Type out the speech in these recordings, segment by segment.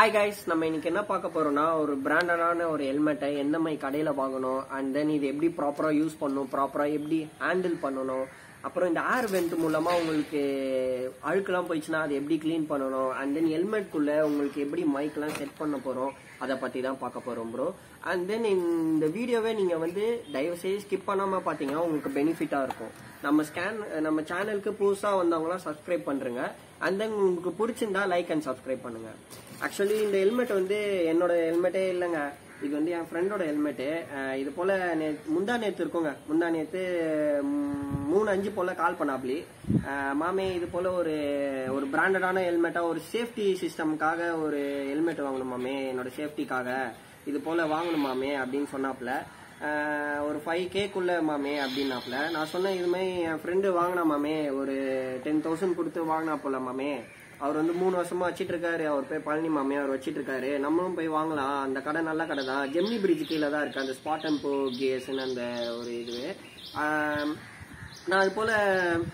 Hi guys நம்ம இன்னைக்கு என்ன பார்க்க போறோம்னா ஒரு பிராண்டடான ஒரு ஹெல்மெட்டை எந்த மாதிரி கடையில் வாங்கணும் அண்ட் தென் இது எப்படி ப்ராப்பராக யூஸ் பண்ணணும் ப்ராப்பராக எப்படி ஹேண்டில் பண்ணணும் அப்புறம் இந்த ஏர் வெண்ட் மூலமா உங்களுக்கு அழுக்கெல்லாம் போயிடுச்சுன்னா அதை எப்படி க்ளீன் பண்ணணும் அண்ட் தென் ஹெல்மெட்குள்ள உங்களுக்கு எப்படி மைக்லாம் செட் பண்ண போறோம் அதை பத்தி தான் பார்க்க போறோம் ப்ரோ அண்ட் தென் இந்த வீடியோவை நீங்க வந்து தயவு செய்து ஸ்கிப் பண்ணாம பாத்தீங்கன்னா உங்களுக்கு பெனிஃபிட்டா இருக்கும் நம்ம ஸ்கேன் நம்ம சேனலுக்கு புதுசா வந்தவங்களாம் சப்ஸ்கிரைப் பண்றீங்க அண்ட் தென் உங்களுக்கு பிடிச்சிருந்தா லைக் அண்ட் சப்ஸ்கிரைப் பண்ணுங்க ஆக்சுவலி இந்த ஹெல்மெட் வந்து என்னோட ஹெல்மெட்டே இல்லைங்க இது வந்து என் ஃப்ரெண்டோட ஹெல்மெட்டு இது போல நே முந்தா நேத்து இருக்குங்க முந்தா நேத்து ம், மூணு அஞ்சு போல கால் பண்ணாப்லி அஹ், மாமே இது போல ஒரு ஒரு பிராண்டடான ஹெல்மெட்டா ஒரு சேஃப்டி சிஸ்டம்காக ஒரு ஹெல்மெட் வாங்கணும் மாமே என்னோட சேஃப்டிக்காக இது போல வாங்கணும் மாமே அப்படின்னு சொன்னாப்ல அஹ், ஒரு ஃபைவ் கேக்குள்ள மாமே அப்படின்னாப்ல நான் சொன்னேன் இது மாதிரி என் ஃப்ரெண்டு வாங்கினா மாமே ஒரு டென் தௌசண்ட் கொடுத்து வாங்கினா போல மாமே அவர் வந்து மூணு வருஷமா வச்சிட்டு இருக்காரு அவர் போய் பழனி மாமே அவர் வச்சிட்டு இருக்காரு நம்மளும் போய் வாங்கலாம் அந்த கடை நல்ல கடை தான் ஜெம்னி பிரிட்ஜ் கீழே தான் இருக்கு அந்த ஸ்பாட் அண்ட் போ கேஸ்ன்னு அந்த ஒரு இது ஆம், நான் அது போல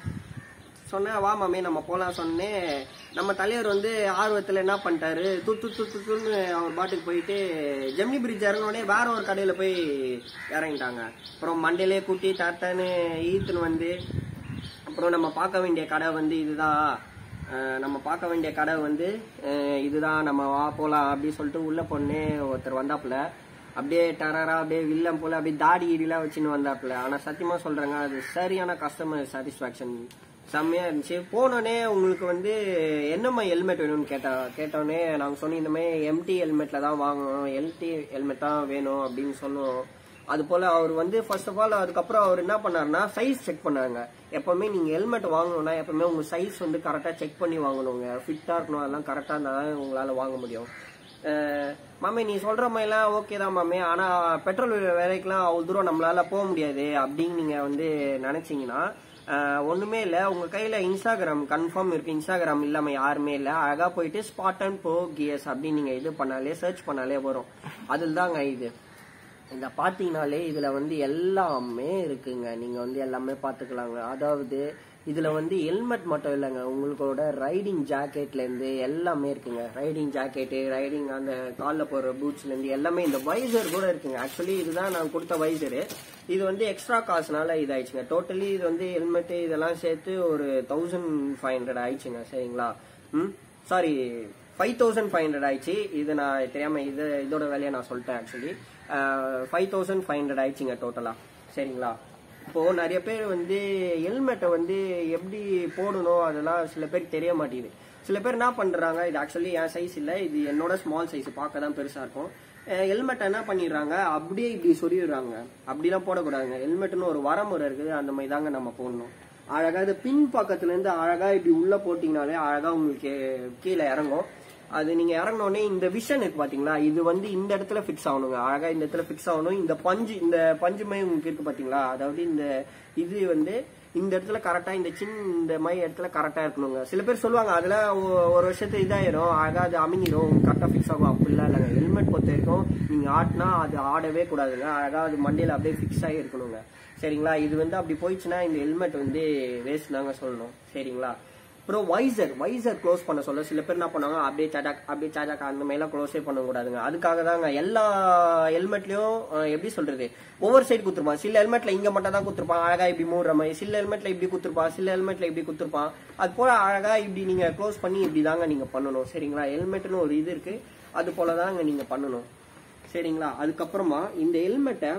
சொன்னேன் வா மாமே நம்ம போலாம் சொன்னேன் நம்ம தலைவர் வந்து ஆர்வத்துல என்ன பண்ணிட்டாரு துத்து துத்து துன்னு அவர் பாட்டுக்கு போயிட்டு ஜெம்னி பிரிட்ஜ் இறங்கினோடனே வேற ஒரு கடையில போய் இறங்கிட்டாங்க அப்புறம் மண்டையிலே கூட்டி தட்டன்னு ஈத்துன்னு வந்து அப்புறம் நம்ம பார்க்க வேண்டிய கடை வந்து இதுதான் அஹ் நம்ம பார்க்க வேண்டிய கடை வந்து அஹ் இதுதான் நம்ம வா போலாம் அப்படி சொல்லிட்டு உள்ள பொண்ணு ஒருத்தர் வந்தாப்புல அப்படியே டரரா அப்படியே வில்லம் போல அப்படியே தாடி கீடிலாம் வச்சுன்னு வந்தாப்புல ஆனா சத்தியமா சொல்றேங்க அது சரியான கஸ்டமர் சாட்டிஸ்பாக்சன் செம்மையா இருந்துச்சு போனோடனே உங்களுக்கு வந்து என்னம்மா ஹெல்மெட் வேணும்னு கேட்டா கேட்டோடனே நாங்க சொன்னோம் இந்த மாதிரி எம்டி ஹெல்மெட்ல தான் வாங்கணும் எல்டி ஹெல்மெட் தான் வேணும் அப்படின்னு சொன்னோம் அது போல அவர் வந்து ஃபர்ஸ்ட் ஆஃப் ஆல் அதுக்கப்புறம் அவர் என்ன பண்ணாருன்னா சைஸ் செக் பண்ணாங்க எப்பவுமே நீங்க ஹெல்மெட் வாங்கணும்னா எப்பவுமே உங்க சைஸ் வந்து கரெக்டா செக் பண்ணி வாங்கணுங்க ஃபிட்டா இருக்கணும் அதெல்லாம் கரெக்டா இருந்தா தான் உங்களால வாங்க முடியும் அஹ் மாமே நீ சொல்ற மாதிரிலாம் ஓகே தான் மாமே ஆனா பெட்ரோல் விலைக்கெல்லாம் அவ்வளவு தூரம் நம்மளால போக முடியாது அப்படின்னு நீங்க வந்து நினைச்சீங்கன்னா அஹ் ஒண்ணுமே இல்ல உங்க கையில இன்ஸ்டாகிராம் கன்ஃபார்ம் இருக்கு இன்ஸ்டாகிராம் இல்லாம யாருமே இல்ல அழகா போயிட்டு ஸ்பாட் அண்ட் போ கியர்ஸ் அப்படின்னு நீங்க இது பண்ணாலே சர்ச் பண்ணாலே வரும் அதில் தாங்க இது இந்த பாத்தீங்கனாலே இதுல வந்து எல்லாமே இருக்குங்க நீங்க வந்து எல்லாமே பாத்துக்கலாங்க அதாவது இதுல வந்து ஹெல்மெட் மட்டும் இல்லைங்க உங்களோட ரைடிங் ஜாக்கெட்ல இருந்து எல்லாமே இருக்குங்க ரைடிங் ஜாக்கெட்டு ரைடிங் அந்த காலில் போடுற பூட்ஸ்ல இருந்து எல்லாமே இந்த வைசர் கூட இருக்குங்க ஆக்சுவலி இதுதான் நான் கொடுத்த வைசரு இது வந்து எக்ஸ்ட்ரா காசுனால இதாயிடுச்சுங்க டோட்டலி இது வந்து ஹெல்மெட் இதெல்லாம் சேர்த்து ஒரு தௌசண்ட் ஃபைவ் ஹண்ட்ரட் ஆயிடுச்சுங்க சரிங்களா ம் sorry five thousand five hundred ஆயிடுச்சு இது நான் தெரியாம இது இதோட வேலையை நான் சொல்லிட்டேன் actually five thousand five hundred ஆயிடுச்சுங்க டோட்டலா சரிங்களா இப்போ நிறைய பேர் வந்து ஹெல்மெட்டை வந்து எப்படி போடணும் அதெல்லாம் சில பேருக்கு தெரிய மாட்டேங்குது சில பேர் என்ன பண்றாங்க இது ஆக்சுவலி என் சைஸ் இல்ல இது என்னோட ஸ்மால் சைஸ் பார்க்க தான் பெருசா இருக்கும் ஹெல்மெட் என்ன பண்ணிடுறாங்க அப்படியே இப்படி சொருகிடுறாங்க அப்படிலாம் போடக்கூடாதுங்க ஹெல்மெட்னு ஒரு வரமுறை இருக்குது அந்த மாதிரி தாங்க நம்ம போடணும் அழகா இது பின் பக்கத்துல இருந்து அழகா இப்படி உள்ள போட்டீங்கனாலே அழகா உங்களுக்கு கீழே இறங்கும் அது நீங்க இறங்கினோடனே இந்த விஷன் இருக்கு பாத்தீங்களா இது வந்து இந்த இடத்துல ஃபிக்ஸ் ஆகணுங்க அழகா இந்த இடத்துல ஃபிக்ஸ் ஆகணும் இந்த பஞ்சு இந்த பஞ்சு மாதிரி உங்களுக்கு இருக்கு பாத்தீங்களா அதாவது இந்த இது வந்து இந்த இடத்துல கரெக்டா இந்த சின்ன இந்த மாதிரி இடத்துல கரெக்டா இருக்கணுங்க சில பேர் சொல்லுவாங்க அதுல ஒ- ஒரு வருஷத்து இதாயிரும் அழகா அது அமைங்கிடும் கரெக்டா ஃபிக்ஸ் ஆகும் அப்படிலாம் இல்லைங்க ஹெல்மெட் பொறுத்த வரைக்கும் நீங்க ஆட்டினா அது ஆடவே கூடாதுங்க அழகா அது மண்டையில அப்படியே ஃபிக்ஸ் ஆகி இருக்கணுங்க சரிங்களா இது வந்து அப்படி போயிடுச்சுன்னா இந்த ஹெல்மெட் வந்து வேஸ்ட் தாங்க சொல்லணும் சரிங்களா அப்புறம் வைசர் வைசர் க்ளோஸ் பண்ண சொல்ல சில பேர் என்ன பண்ணுவாங்க அப்படியே சாஜாக் அப்படியே சாஜாக் அந்த மாதிரிலாம் க்ளோஸே பண்ண கூடாதுங்க அதுக்காக தாங்க எல்லா ஹெல்மெட்லயும் எப்படி சொல்றது ஒவ்வொரு சைடு குத்துருப்பான் சில ஹெல்மெட்ல இங்க மட்டும் தான் குத்துருப்பான் அழகா இப்படி மூடுற மாதிரி சில ஹெல்மெட்ல இப்படி குத்துருப்பான் சில ஹெல்மெட்ல இப்படி குத்துருப்பான் அது போல அழகா இப்படி நீங்க க்ளோஸ் பண்ணி இப்படி தாங்க நீங்க பண்ணணும் சரிங்களா ஹெல்மெட்னு ஒரு இது இருக்கு அது போல தாங்க நீங்க பண்ணணும் சரிங்களா அதுக்கப்புறமா இந்த ஹெல்மெட்டை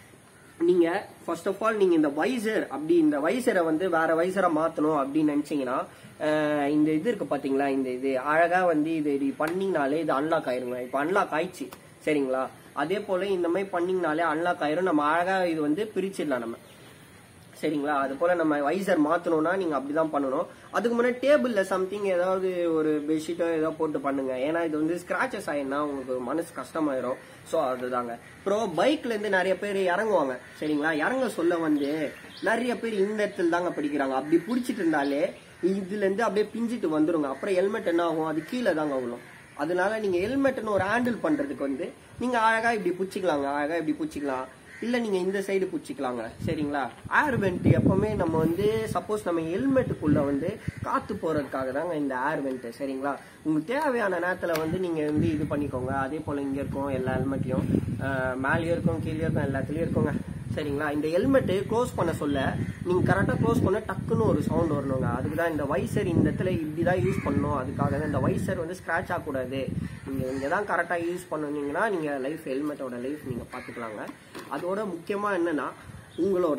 நீங்க ஃபர்ஸ்ட் ஆஃப் ஆல் நீங்க இந்த வைசர் அப்படி இந்த வைசரை வந்து வேற வைசரை மாத்தணும் அப்படின்னு நினைச்சீங்கன்னா அஹ், இந்த இது இருக்கு பாத்தீங்களா இந்த இது அழகா வந்து இது இப்படி பண்ணீங்கனாலே இது அன்லாக் ஆயிருங்க இப்போ அன்லாக் ஆயிடுச்சு சரிங்களா அதே போல இந்த மாதிரி பண்ணீங்கனாலே அன்லாக் ஆயிரும் நம்ம அழகா இது வந்து பிரிச்சிடலாம் நம்ம சரிங்களா அது போல நம்ம வைசர் மாத்தணும்னா நீங்க அப்படிதான் பண்ணணும் அதுக்கு முன்னாடி டேபிள்ல சம்திங் ஏதாவது ஒரு பெட்ஷீட்டோ ஏதோ போட்டு பண்ணுங்க ஏன்னா இது வந்து ஸ்கிராச்சஸ் ஆயிடுனா உங்களுக்கு மனசு கஷ்டமாயிரும் சோ அதுதாங்க அப்புறம் பைக்ல இருந்து நிறைய பேர் இறங்குவாங்க சரிங்களா இறங்க சொல்ல வந்து நிறைய பேர் இந்த இடத்துல தாங்க பிடிக்கிறாங்க அப்படி பிடிச்சிட்டு இருந்தாலே இதுல இருந்து அப்படியே பிஞ்சிட்டு வந்துருங்க அப்புறம் ஹெல்மெட் என்ன ஆகும் அது கீழே தாங்க விழும் அதனால நீங்க ஹெல்மெட்னு ஒரு ஹேண்டில் பண்றதுக்கு வந்து நீங்க அழகா இப்படி புச்சிக்கலாங்க அழகா இப்படி புச்சிக்கலாம் இல்லை நீங்கள் இந்த சைடு பிடிச்சிக்கலாங்க சரிங்களா ஏர் வெண்ட் எப்பவுமே நம்ம வந்து சப்போஸ் நம்ம ஹெல்மெட்டுக்குள்ளே வந்து காற்று போகிறதுக்காக தாங்க இந்த ஏர் வெண்ட்டு சரிங்களா உங்களுக்கு தேவையான நேரத்தில் வந்து நீங்கள் வந்து இது பண்ணிக்கோங்க அதே போல் இங்கே இருக்கும் எல்லா ஹெல்மெட்லையும் மேலேயும் இருக்கும் கீழே இருக்கும் எல்லாத்துலேயும் இருக்குங்க சரிங்களா இந்த ஹெல்மெட்டு க்ளோஸ் பண்ண சொல்ல நீங்கள் கரெக்டாக க்ளோஸ் பண்ண டக்குன்னு ஒரு சவுண்ட் வரணுங்க அதுக்கு தான் இந்த வைசர் இந்த இடத்துல இப்படி தான் யூஸ் பண்ணணும் அதுக்காக தான் இந்த வைசர் வந்து ஸ்க்ராட்ச் ஆகக்கூடாது நீங்கள் இங்கே தான் கரெக்டாக யூஸ் பண்ணுனீங்கன்னா நீங்கள் லைஃப் ஹெல்மெட்டோட லைஃப் நீங்கள் பார்த்துக்கலாங்க அதோட முக்கியமாக என்னென்னா உங்களோட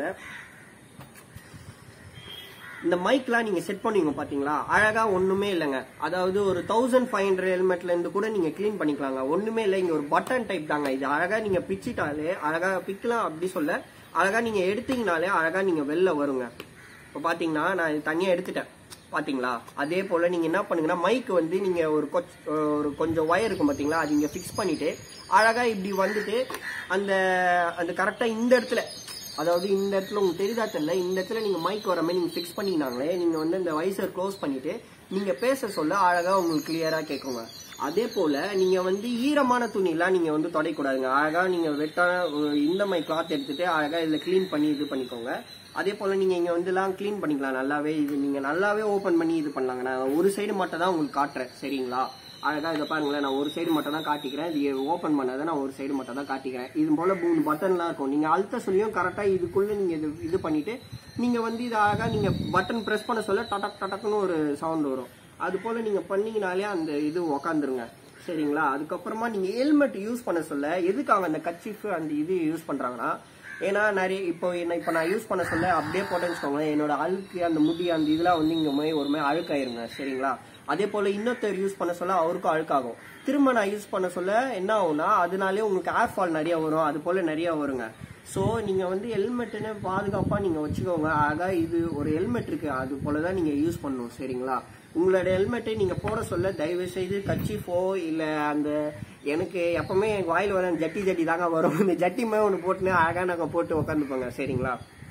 இந்த மைக்லாம் நீங்க செட் பண்ணுவீங்க பாத்தீங்களா அழகா ஒண்ணுமே இல்லைங்க அதாவது ஒரு தௌசண்ட் ஃபைவ் ஹண்ட்ரட் ஹெல்மெட்ல இருந்து கூட நீங்க க்ளீன் பண்ணிக்கலாங்க ஒண்ணுமே இல்லை இங்க ஒரு பட்டன் டைப் தாங்க இது அழகா நீங்க பிச்சிட்டாலே அழகா பிக்கலாம் அப்படி சொல்ல அழகா நீங்க எடுத்தீங்கனாலே அழகா நீங்க வெளில வருங்க இப்போ பாத்தீங்கன்னா நான் இது தனியா எடுத்துட்டேன் பாத்தீங்களா அதே போல நீங்க என்ன பண்ணுங்கன்னா மைக் வந்து நீங்க ஒரு கொச்- ஒரு கொஞ்சம் ஒயர் இருக்கும் பாத்தீங்களா அது இங்க ஃபிக்ஸ் பண்ணிட்டு அழகா இப்படி வந்துட்டு அந்த அந்த கரெக்டா இந்த இடத்துல அதாவது இந்த இடத்துல உங்களுக்கு தெரியுதா தெரியல இந்த இடத்துல நீங்க மைக் வர மாதிரி நீங்க ஃபிக்ஸ் பண்ணினாங்களே நீங்க வந்து இந்த வைசர் க்ளோஸ் பண்ணிட்டு நீங்க பேச சொல்ல அழகா உங்களுக்கு கிளியரா கேட்குங்க அதே போல நீங்க வந்து ஈரமான துணிலாம் நீங்க வந்து தொடைக்கூடாதுங்க அழகா நீங்க வெட்டான ஒரு இந்த மாதிரி கிளாத் எடுத்துட்டு அழகா இதுல க்ளீன் பண்ணி இது பண்ணிக்கோங்க அதே போல நீங்க இங்க வந்து எல்லாம் க்ளீன் பண்ணிக்கலாம் நல்லாவே இது நீங்க நல்லாவே ஓபன் பண்ணி இது பண்ணலாங்க நான் ஒரு சைடு மட்டும் தான் உங்களுக்கு காட்டுறேன் சரிங்களா அழகா இதை பாருங்களேன் நான் ஒரு சைடு மட்டும் தான் காட்டிக்கிறேன் இது ஓப்பன் பண்ணதை நான் ஒரு சைடு மட்டும் தான் காட்டிக்கிறேன் இது போல மூணு பட்டன்லாம் இருக்கும் நீங்க அழுத்த சொல்லியும் கரெக்டா இதுக்குள்ள நீங்க இது இது பண்ணிட்டு நீங்க வந்து இது அழகா நீங்க பட்டன் பிரஸ் பண்ண சொல்ல டடக் டடக்குன்னு ஒரு சவுண்ட் வரும் அது போல நீங்க பண்ணீங்கனாலே அந்த இது உக்காந்துருங்க சரிங்களா அதுக்கப்புறமா நீங்க ஹெல்மெட் யூஸ் பண்ண சொல்ல எதுக்காக அந்த கச்சிஃப் அந்த இது யூஸ் பண்றாங்கன்னா ஏன்னா நிறைய இப்போ என்ன இப்போ நான் யூஸ் பண்ண சொல்ல அப்படியே போட்டேன்னு வச்சுக்கோங்களேன் என்னோட அழுக்கு அந்த முடி அந்த இதெல்லாம் வந்து இங்க மாதிரி ஒரு மாதிரி அழுக்காயிருங்க சரிங்களா அதே போல இன்னொருத்தர் யூஸ் பண்ண சொல்ல அவருக்கும் அழுக்காகும் திரும்ப நான் யூஸ் பண்ண சொல்ல என்ன ஆகும்னா அதனாலே உங்களுக்கு ஏர் ஃபால் நிறைய வரும் அது போல நிறைய வருங்க ஸோ நீங்க வந்து ஹெல்மெட்டுன்னு பாதுகாப்பா நீங்க வச்சுக்கோங்க அழகா இது ஒரு ஹெல்மெட் இருக்கு அது போல தான் நீங்க யூஸ் பண்ணணும் சரிங்களா உங்களோட ஹெல்மெட்டை நீங்க போட சொல்ல தயவு செய்து கச்சிஃபோ இல்ல அந்த எனக்கு எப்பவுமே எங்க வாயில் வர ஜட்டி ஜட்டி தாங்க வரும் இந்த ஜட்டி மேலே ஒன்று போட்டுன்னு அழகா நாங்கள் போட்டு உட்காந்துப்போங்க சரிங்களா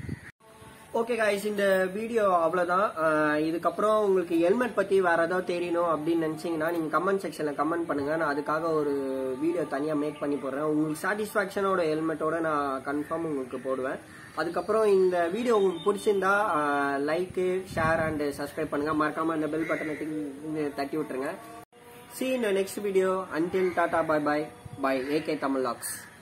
ஓகே காய்ஸ் இந்த வீடியோ அவ்வளோதான் அஹ் இதுக்கப்புறம் உங்களுக்கு ஹெல்மெட் பற்றி வேற ஏதாவது தெரியணும் அப்படின்னு நினச்சிங்கன்னா நீங்கள் கமெண்ட் செக்ஷனில் கமெண்ட் பண்ணுங்க நான் அதுக்காக ஒரு வீடியோ தனியாக மேக் பண்ணி போடுறேன் உங்களுக்கு சாட்டிஸ்ஃபேக்ஷனோட ஹெல்மெட்டோட நான் கன்ஃபார்ம் உங்களுக்கு போடுவேன் அதுக்கப்புறம் இந்த வீடியோ உங்களுக்கு பிடிச்சிருந்தா லைக்கு ஷேர் அண்ட் சப்ஸ்கிரைப் பண்ணுங்க மறக்காம அந்த பெல் பட்டனை தட்டி விட்டுருங்க see you in the next video until tata bye bye by ak tamil Locks.